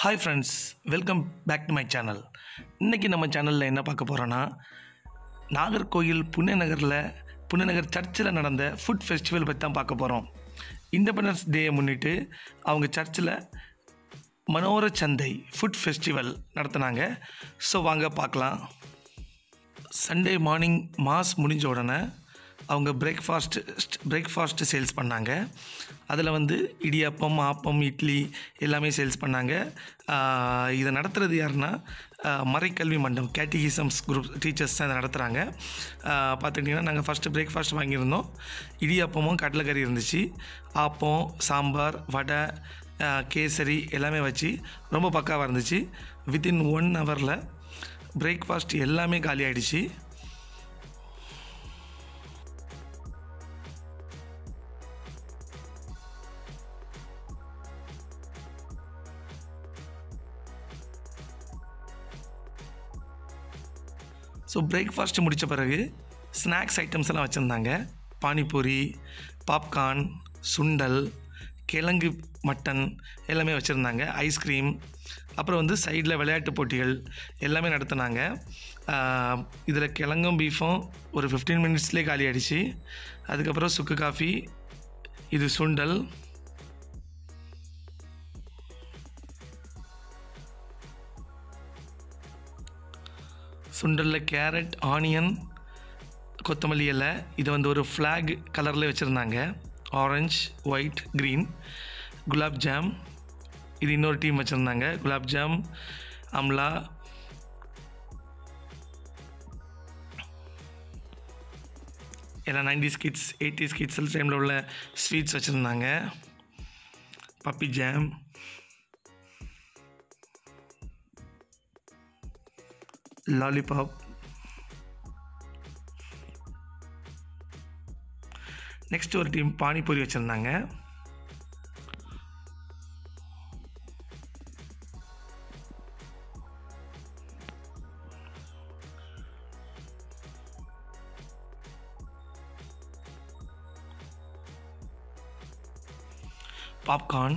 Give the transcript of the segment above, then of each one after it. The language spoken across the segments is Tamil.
hi friends welcome back to my channel இன்றைக்கி நம்ம சேனலில் என்ன பார்க்க போகிறோன்னா நாகர்கோயில் புண்ணியநகரில் புண்ணியநகர் சர்ச்சில் நடந்த ஃபுட் ஃபெஸ்டிவல் பற்றி தான் பார்க்க போகிறோம் இண்டிபெண்டன்ஸ் டேயை முன்னிட்டு அவங்க சர்ச்சில் மனோர சந்தை ஃபுட் ஃபெஸ்டிவல் நடத்துனாங்க ஸோ வாங்க பார்க்கலாம் சண்டே மார்னிங் மாஸ் முடிஞ்ச உடனே அவங்க பிரேக்ஃபாஸ்ட் பிரேக்ஃபாஸ்ட்டு சேல்ஸ் பண்ணாங்க அதில் வந்து இடியாப்பம் ஆப்பம் இட்லி எல்லாமே சேல்ஸ் பண்ணாங்க ஆஹ் இதை நடத்துகிறது யாருன்னா ஆஹ் மறைக்கல்வி மண்டபம் கேட்டிகிசம்ஸ் குரூப் டீச்சர்ஸ் தான் இதை நடத்துகிறாங்க ஆஹ் பார்த்துக்கிட்டிங்கன்னா நாங்கள் ஃபஸ்ட்டு பிரேக்ஃபாஸ்ட் வாங்கியிருந்தோம் இடியாப்பமும் கடலைக்கறி இருந்துச்சு ஆப்பம் சாம்பார் வடை ஆஹ் கேசரி எல்லாமே வச்சு ரொம்ப பக்காவாக இருந்துச்சு வித்தின் ஒன் ஹவரில் பிரேக்ஃபாஸ்ட் எல்லாமே காலி ஆயிடுச்சு ஸோ பிரேக்ஃபாஸ்ட் முடித்த பிறகு ஸ்நாக்ஸ் ஐட்டம்ஸ் எல்லாம் வச்சுருந்தாங்க பானிபூரி பாப்கார்ன் சுண்டல் கிழங்கு மட்டன் எல்லாமே வச்சுருந்தாங்க ஐஸ்கிரீம் அப்புறம் வந்து சைடில் விளையாட்டு போட்டிகள் எல்லாமே நடத்துனாங்க இதில் கிழங்கும் பீஃபும் ஒரு ஃபிஃப்டீன் மினிட்ஸ்லேயே காலி ஆயிடுச்சு அதுக்கப்புறம் சுக்கு காஃபி இது சுண்டல் சுண்டலில் கேரட் ஆனியன் கொத்தமல்லி இலை இது வந்து ஒரு ஃப்ளாக் கலரில் வச்சுருந்தாங்க orange white green gulab jam இது இன்னொரு டீம் வச்சுருந்தாங்க குலாப் ஜாம் அம்லா எல்லாம் நைன்டிஸ் கிட்ஸ் எயிட்டிஸ் கிட்ஸ் டைமில் உள்ள ஸ்வீட்ஸ் வச்சுருந்தாங்க பப்பி ஜாம் லாலிபாப் நெக்ஸ்ட் ஒரு டீம் பானிபூரி வச்சுருந்தாங்க பாப்கார்ன்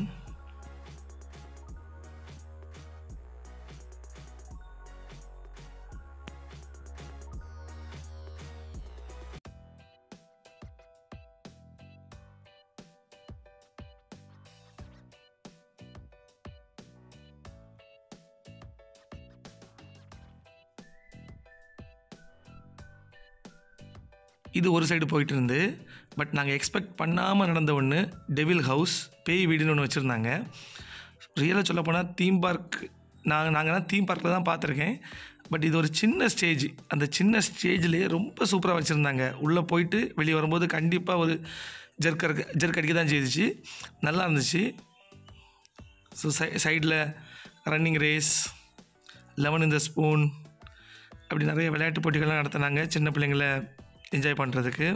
இது ஒரு சைடு போயிட்டு இருந்து பட் நாங்கள் எக்ஸ்பெக்ட் பண்ணாமல் நடந்த ஒன்று டெவில் ஹவுஸ் பேய் வீடுன்னு ஒன்று வச்சுருந்தாங்க ரியலாக சொல்லப்போனால் தீம் பார்க் நாங்கள் நாங்கள்லாம் தீம் பார்க்கில் தான் பார்த்துருக்கேன் பட் இது ஒரு சின்ன ஸ்டேஜ் அந்த சின்ன ஸ்டேஜ்லேயே ரொம்ப சூப்பராக வச்சுருந்தாங்க உள்ளே போயிட்டு வெளியே வரும்போது கண்டிப்பாக ஒரு ஜெர்க் ஜெர்க் அடிக்க தான் செய்துச்சு நல்லா இருந்துச்சு ஸோ சை சைடில் ரன்னிங் ரேஸ் லெவன் இந்த ஸ்பூன் அப்படி நிறைய விளையாட்டு போட்டிகள்லாம் நடத்துனாங்க சின்ன பிள்ளைங்களை என்ஜாய் பண்ணுறதுக்கு